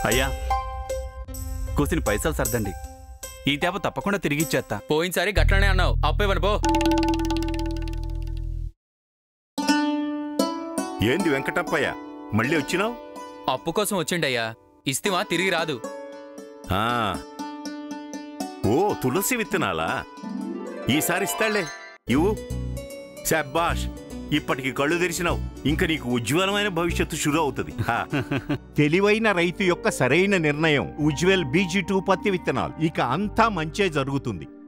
అయ్యా కూసిన పైసలు సర్దండి ఈ తేప తప్పకుండా తిరిగి ఇచ్చేస్తా పోయినసారి గట్లనే అన్నావు అప్పు ఇవ్వను పో ఏంది వెంకటప్పయ్య మళ్ళీ వచ్చినావు అప్పు కోసం వచ్చిండయ్యా ఇస్తివా తిరిగి రాదు ఆ. ఓ తులసి విత్తనాలా ఈసారి ఇస్తాళ్లే ఇవ్వు శబ్బాష్ ఇప్పటికి కళ్ళు తెరిచినావు ఇంకా నీకు ఉజ్వలమైన భవిష్యత్తు షురు అవుతుంది హా. తెలివైన రైతు యొక్క సరైన నిర్ణయం ఉజ్వెల్ బీజీ టూ పత్తి విత్తనాలు ఇక అంతా మంచే జరుగుతుంది